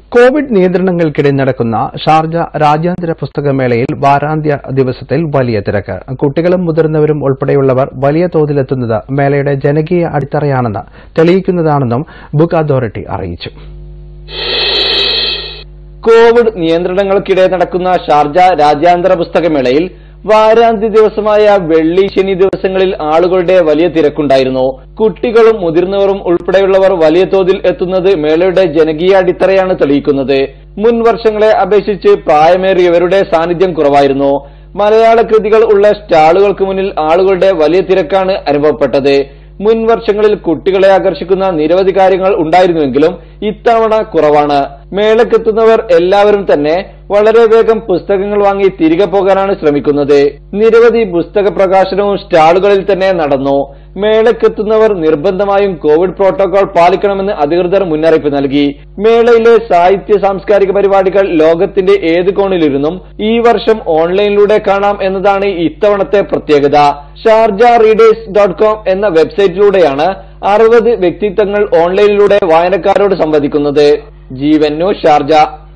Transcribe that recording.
Covid നിയന്ത്രണങ്ങൾക്കിടെ നടക്കുന്ന Sharjah രാജ്യാന്തര പുസ്തകമേളയിൽ വാരാന്ത്യ ദിവസത്തിൽ വലിയ തിരക്ക് കുട്ടികളും മുതിർന്നവരും ഉൾപ്പെടെയുള്ളവർ വലിയ തോതിലെത്തുന്നത് മേളയുടെ ജനകീയ അടിത്തറയാണെന്ന് തെളിയിക്കുന്നതാണെന്നും ബുക്ക് അതോറിറ്റി അറിയിച്ചു കോവിഡ് നിയന്ത്രണങ്ങൾക്കിടെ നടക്കുന്ന ഷാർജ രാജ്യാന്തര പുസ്തകമേളയിൽ വാരാന്ത്യ ദിവസമായ വെള്ളി ശനി ദിവസങ്ങളിൽ ആളുകളുടെ വലിയ തിരക്കുണ്ടായിരുന്നു കുട്ടികളും മുതിർന്നവരും ഉൾപ്പെടെയുള്ളവർ വലിയ തോതിൽ എത്തുന്നത് മേളയുടെ ജനകീയ അടിത്തറയാണ് തെളിയിക്കുന്നത് മുൻ വർഷങ്ങളെ അപേക്ഷിച്ച് പ്രായമേറിയവരുടെ സാന്നിധ്യം കുറവായിരുന്നു മലയാള കൃതികൾ ഉള്ള സ്റ്റാളുകൾക്ക് മുന്നിൽ ആളുകളുടെ വലിയ തിരക്കാണ് അനുഭവപ്പെട്ടത് മുൻ വർഷങ്ങളിൽ കുട്ടികളെ ആകർഷിക്കുന്ന നിരവധി കാര്യങ്ങൾ ഉണ്ടായിരുന്നുവെങ്കിലും ഇത്തവണ കുറവാണ് മേളക്കെത്തുന്നവർ എല്ലാവരും തന്നെ വളരെ വേഗം പുസ്തകങ്ങൾ വാങ്ങി തിരികെ പോകാനാണ് ശ്രമിക്കുന്നത് നിരവധി പുസ്തക പ്രകാശനവും സ്റ്റാളുകളിൽ തന്നെ നടന്നു മേളക്കെത്തുന്നവർ നിർബന്ധമായും കോവിഡ് പ്രോട്ടോകോൾ പാലിക്കണമെന്ന് അധികൃതർ മുന്നറിയിപ്പ് നൽകി മേളയിലെ സാഹിത്യ സാംസ്കാരിക പരിപാടികൾ ലോകത്തിന്റെ ഏത് കോണിലിരുന്നും ഈ വർഷം ഓൺലൈനിലൂടെ കാണാം എന്നതാണ് ഇത്തവണത്തെ പ്രത്യേകത ഷാർജ റീഡേഴ്സ് ഡോട്ട് കോം എന്ന വെബ്സൈറ്റിലൂടെയാണ് അറുപത് വ്യക്തിത്വങ്ങൾ ഓൺലൈനിലൂടെ വായനക്കാരോട് സംവദിക്കുന്നത് ജീവൻ ന്യൂസ് ഷാർജ